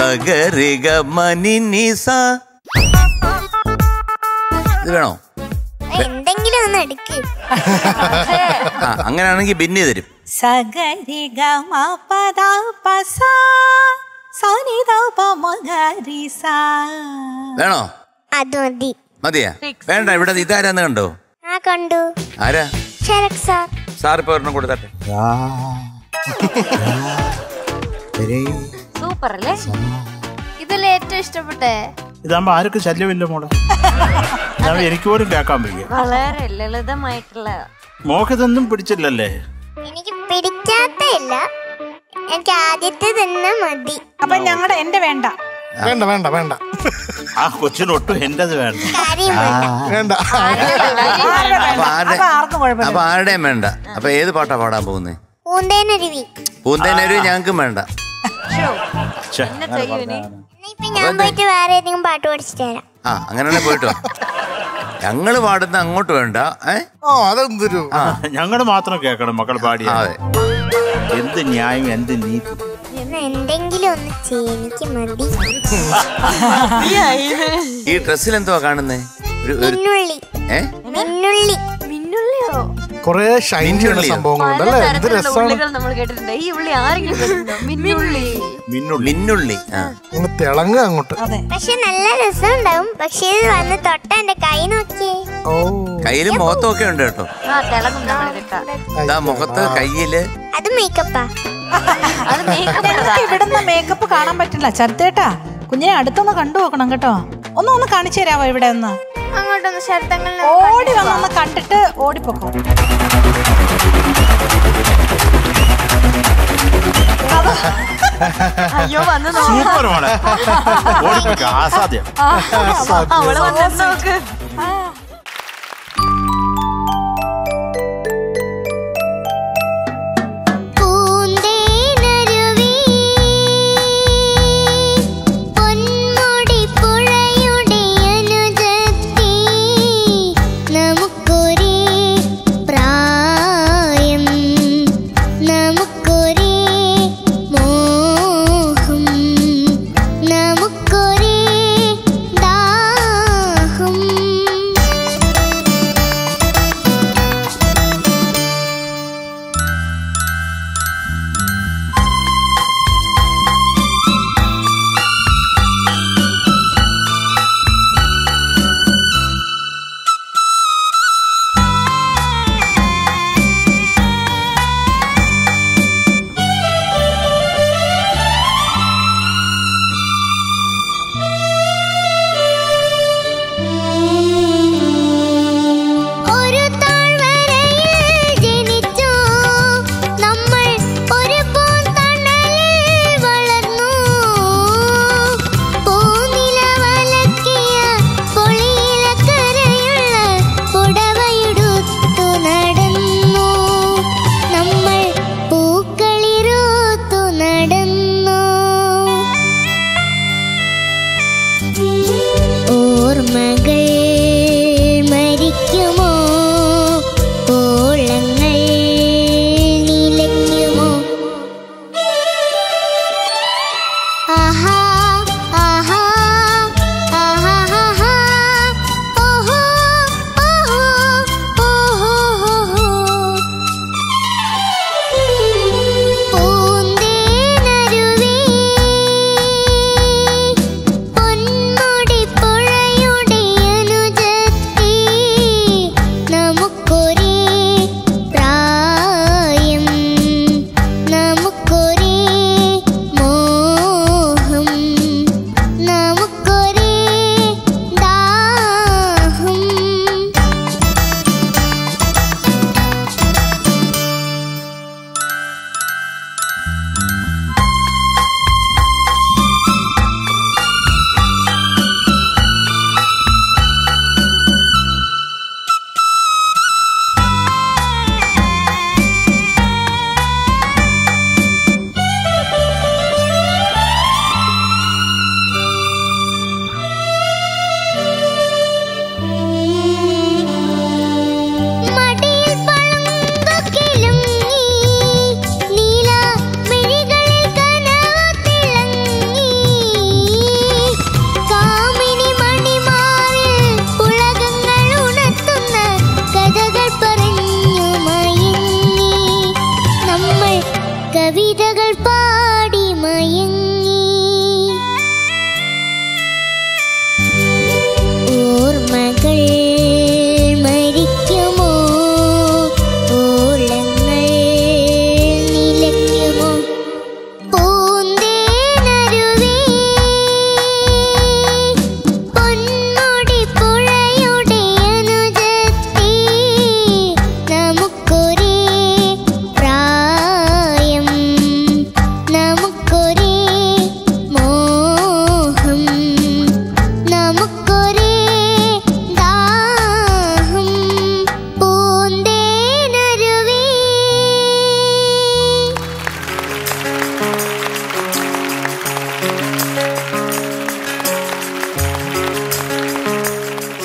സഗരിഗ മനി നിസ ഇത് വേണോ എന്തെങ്കിലും ഒന്ന് എടുക്ക് ആ അങ്ങനെയാണെങ്കിൽ ബിന്നി തരും സഗരി ഗമ പദ പസ സനി ദ പ മഗരി സ വേണോ അത് മതി മതിയാ വേണ്ട ഇവിടെ ഇതാരാന്ന് കണ്ടോ ആ കണ്ടു ആരാ ശരക് സാർ സാർ ഇപ്പൊ ഒരെണ്ണം കൊടുത്തട്ടെ സൂപ്പർ അല്ലേ ഇതല്ലേ ഏറ്റവും ഇഷ്ടപ്പെട്ടെ ഇതാകുമ്പോ ആർക്കും ശല്യമില്ല മോളെ ഇതാകുമ്പോ എനിക്ക് പോലും കേൾക്കാൻ വയ്യ വളരെ ലളിതമായിട്ടുള്ള മോക്കിതൊന്നും പിടിച്ചില്ലല്ലേ എനിക്ക് പിടിക്കാത്തല്ല എനിക്ക് ആദ്യത്തെ തന്നെ മതി അപ്പൊ ഞങ്ങളുടെ എന്റെ വേണ്ട വേണ്ട വേണ്ട വേണ്ട ആ കൊച്ചിനൊട്ടും എന്റേത് വേണ്ട കാര്യം വേണ്ട. വേണ്ട ആരുടെ വേണ്ട അപ്പൊ ആരുടെ അപ്പൊ ആർക്കും കുഴപ്പമില്ല അപ്പൊ ആരുടെയും വേണ്ട അപ്പൊ ഏത് പാട്ടാ പാടാൻ പോകുന്നേ പൂന്തേനരുവി പൂന്തേനൊരു ഞങ്ങൾക്കും വേണ്ട ഛെ, എന്നെ ചെയ്യൂ ഇനി എന്നാ ഇപ്പൊ ഞാൻ പോയിട്ട് വേറെ ഏതെങ്കിലും പാട്ട് പഠിച്ചിട്ട് തരാം ആ അങ്ങനെയാണെ പോയിട്ട് വാ ഞങ്ങള് പാടുന്ന അങ്ങോട്ട് വേണ്ട ഏ ഓ അതെന്തൊരു ഞങ്ങള് മാത്രം കേൾക്കണം മക്കൾ പാടിയ ആ, അതെ എന്ത് ന്യായം എന്ത് നീതി എന്നാ എന്തെങ്കിലും ഒന്ന് ചെയ്യ എനിക്ക് മതി ഈ ഡ്രസ്സിൽ എന്തുവാ കാണുന്നേ ഒരു ഒരു മിന്നുള്ളി ഏ മിന്നുള്ളി മിന്നുള്ളിയോ കൊറേ ഷൈൻ ചെയ്യുന്ന സംഭവങ്ങളുണ്ട് അല്ലേ എന്ത് പലതരത്തിലുള്ള രസമാണ് ഉള്ളികൾ നമ്മൾ കേട്ടിട്ടുണ്ട് ഈ ഉള്ളി ആരെങ്കിലും കേട്ടിട്ടുണ്ടോ? മിന്നുള്ളി മിന്നുള്ളി മിന്നുള്ളി ആ അങ്ങ് തിളങ്ങുക അങ്ങോട്ട് അതെ പക്ഷെ നല്ല രസം ഉണ്ടാവും പക്ഷെ ഇത് വന്ന് തൊട്ട എന്റെ കൈ നോക്കിയേ ഓ കയ്യിലും മുഖത്തും ഒക്കെ ഉണ്ട് കേട്ടോ ആ തിളങ്ങും നമ്മളിതിട്ടാ ഇതാ മുഖത്ത് കയ്യില് അത് മേക്കപ്പാ അത് മേക്കപ്പ് ഞങ്ങൾക്ക് ഇവിടുന്ന് മേക്കപ്പ് കാണാൻ പറ്റില്ല ചരത്തേട്ടാ കുഞ്ഞിനെ അടുത്തൊന്ന് കണ്ടു നോക്കണം കേട്ടോ ഒന്ന് ഒന്ന് കാണിച്ചു തരാമോ ഇവിടെ ഒന്ന് അങ്ങോട്ടൊന്ന് ശബ്ദങ്ങൾ ഓടി വന്നൊന്ന് കണ്ടിട്ട് ഓടിപ്പോക്കോ അയ്യോ വന്ന് സൂപ്പർ മോളെ ഓടിപ്പിക്ക ആസാദ്യം അവള് വന്ന് നോക്ക് പൂന്തേനരുവി പൊന്മുടി പുഴയുടെ അനുജത്തി നമുക്കൊരേ പ്രായം നമുക്കൊരേ മോഹം നമുക്കൊരേ ദാഹം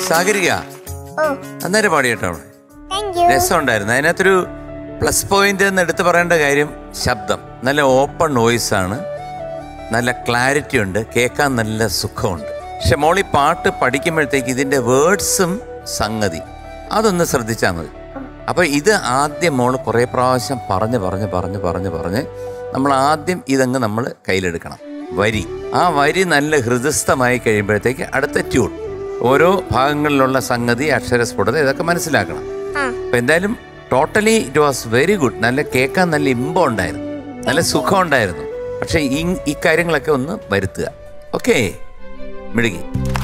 സാഗരിക ഓ അന്നേരം പാടിയേട്ടോ അവള് താങ്ക് യു രസമുണ്ടായിരുന്നു അതിനകത്തൊരു പ്ലസ് പോയിന്റ് എന്ന് എടുത്തു പറയേണ്ട കാര്യം ശബ്ദം നല്ല ഓപ്പൺ വോയിസ് ആണ് നല്ല ക്ലാരിറ്റി ഉണ്ട് കേൾക്കാൻ നല്ല സുഖമുണ്ട് പക്ഷെ മോളി പാട്ട് പഠിക്കുമ്പോഴത്തേക്ക് ഇതിന്റെ വേർഡ്സും സംഗതി അതൊന്ന് ശ്രദ്ധിച്ചാൽ മതി അപ്പൊ ഇത് ആദ്യം മോള് കുറേ പ്രാവശ്യം പറഞ്ഞ് പറഞ്ഞ് പറഞ്ഞ് പറഞ്ഞ് പറഞ്ഞ് നമ്മൾ ആദ്യം ഇതങ്ങ് നമ്മൾ കയ്യിലെടുക്കണം വരി ആ വരി നല്ല ഹൃദയസ്ഥമായി കഴിയുമ്പോഴത്തേക്ക് അടുത്ത ട്യൂൺ ഓരോ ഭാഗങ്ങളിലുള്ള സംഗതി അക്ഷരസ്ഫുടത ഇതൊക്കെ മനസ്സിലാക്കണം ആ അപ്പൊ എന്തായാലും totally it was very good നല്ല കേൾക്കാൻ നല്ല ഇമ്പം ഉണ്ടായിരുന്നു നല്ല സുഖം ഉണ്ടായിരുന്നു പക്ഷെ ഈ ഈ കാര്യങ്ങളൊക്കെ ഒന്ന് വരുത്തുക ഓക്കെ മിടുകി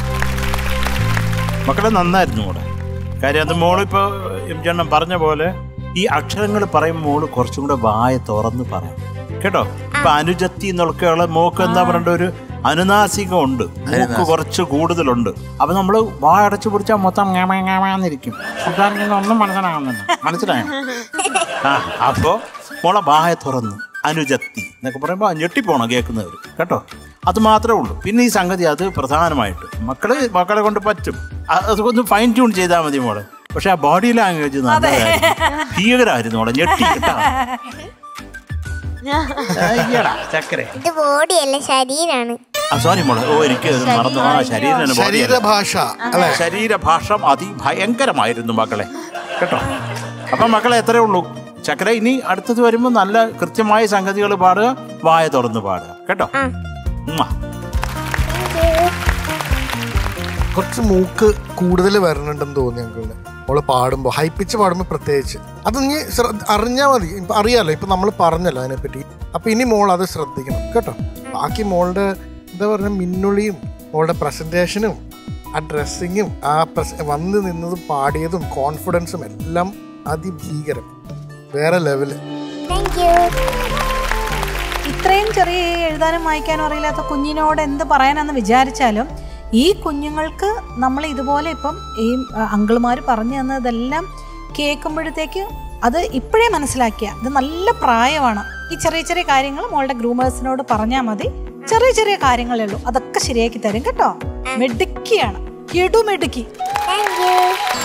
മക്കളെ നന്നായിരുന്നു മോളെ കാര്യം അത് മോളിപ്പോ എം ജണ്ണൻ പറഞ്ഞ പോലെ ഈ അക്ഷരങ്ങൾ പറയുമ്പോൾ മോള് കുറച്ചും കൂടെ വായ തുറന്ന് പറയാം കേട്ടോ ഇപ്പൊ അനുജത്തി എന്നൊക്കെയുള്ള മോക്ക് എന്താ പറയണ്ട ഒരു അനുനാസികം ഉണ്ട് മൂക്ക് കുറച്ച് കൂടുതലുണ്ട് അപ്പൊ നമ്മള് വായ അടച്ചു പിടിച്ചാൽ മൊത്തം ങ്ങാമാന്നിരിക്കും ഒന്നും മനസ്സിലാകുന്നില്ല മനസ്സിലായോ ആ അപ്പോ മോളെ വായ തുറന്ന് അനുജത്തി എന്നൊക്കെ പറയുമ്പോൾ ഞെട്ടിപ്പോണം കേൾക്കുന്നവർ കേട്ടോ അത് മാത്രമേ ഉള്ളൂ പിന്നെ ഈ സംഗതി അത് പ്രധാനമായിട്ട് മക്കള് മക്കളെ കൊണ്ട് പറ്റും അ- അതൊക്കെ ഫൈൻ ട്യൂൺ ചെയ്താൽ മതി മോളെ പക്ഷെ ആ ബോഡി ലാംഗ്വേജ് നല്ലതായിരുന്നു ഭീകരമായിരുന്നു മോളെ ഞെട്ടി കേട്ടോ അയ്യടാ, ചക്കരെ ഇത് ബോഡിയല്ല ശരീരാണ് ആ സോറി മോളെ ഓ എനിക്ക് അത് മറന്നു ആ ശരീരം ശരീരഭാഷ അല്ലെ ശരീരഭാഷ അതിഭയങ്കരമായിരുന്നു മക്കളെ കേട്ടോ അപ്പൊ മക്കളെ എത്രയേ ഉള്ളൂ ചക്കര ഇനി അടുത്തത് വരുമ്പോൾ നല്ല കൃത്യമായ സംഗതികൾ പാടുക വായ തുറന്ന് പാടുക കേട്ടോ ഉമ്മ. കുറച്ച് മൂക്ക് കൂടുതൽ വരണുണ്ടെന്ന് തോന്നി ഞങ്ങൾക്ക് അവള് പാടുമ്പോ ഹൈപ്പിച്ച് പാടുമ്പോ പ്രത്യേകിച്ച് അത് നീ അറിഞ്ഞാ മതി ഇപ്പൊ അറിയാലോ ഇപ്പൊ നമ്മൾ പറഞ്ഞല്ലോ അതിനെപ്പറ്റി അപ്പൊ ഇനി മോൾ അത് ശ്രദ്ധിക്കണം കേട്ടോ ബാക്കി മോളുടെ എന്താ പറയുക മിന്നുളിയും മോളുടെ പ്രസന്റേഷനും ആ ഡ്രസ്സിങ്ങും ആ പ്രസ- വന്ന് നിന്നതും പാടിയതും കോൺഫിഡൻസും എല്ലാം അതിഭീകരം വേറെ ലെവല് താങ്ക് യു ഇത്രയും ചെറിയ ഈ എഴുതാനും വായിക്കാനും അറിയില്ലാത്ത കുഞ്ഞിനോട് എന്ത് പറയാനെന്ന് വിചാരിച്ചാലും ഈ കുഞ്ഞുങ്ങൾക്ക് നമ്മൾ ഇതുപോലെ ഇപ്പം ഈ അങ്കിളുമാർ പറഞ്ഞു തന്നതെല്ലാം കേൾക്കുമ്പോഴത്തേക്ക് അത് ഇപ്പോഴേ മനസ്സിലാക്കിയ ഇത് നല്ല പ്രായമാണ് ഈ ചെറിയ ചെറിയ കാര്യങ്ങൾ മോളുടെ ഗ്രൂമേഴ്സിനോട് പറഞ്ഞാൽ മതി ചെറിയ ചെറിയ കാര്യങ്ങളേ ഉള്ളൂ അതൊക്കെ ശരിയാക്കി തരും കേട്ടോ മെടുക്കിയാണ് കിടുമെടുക്കി താങ്ക് യു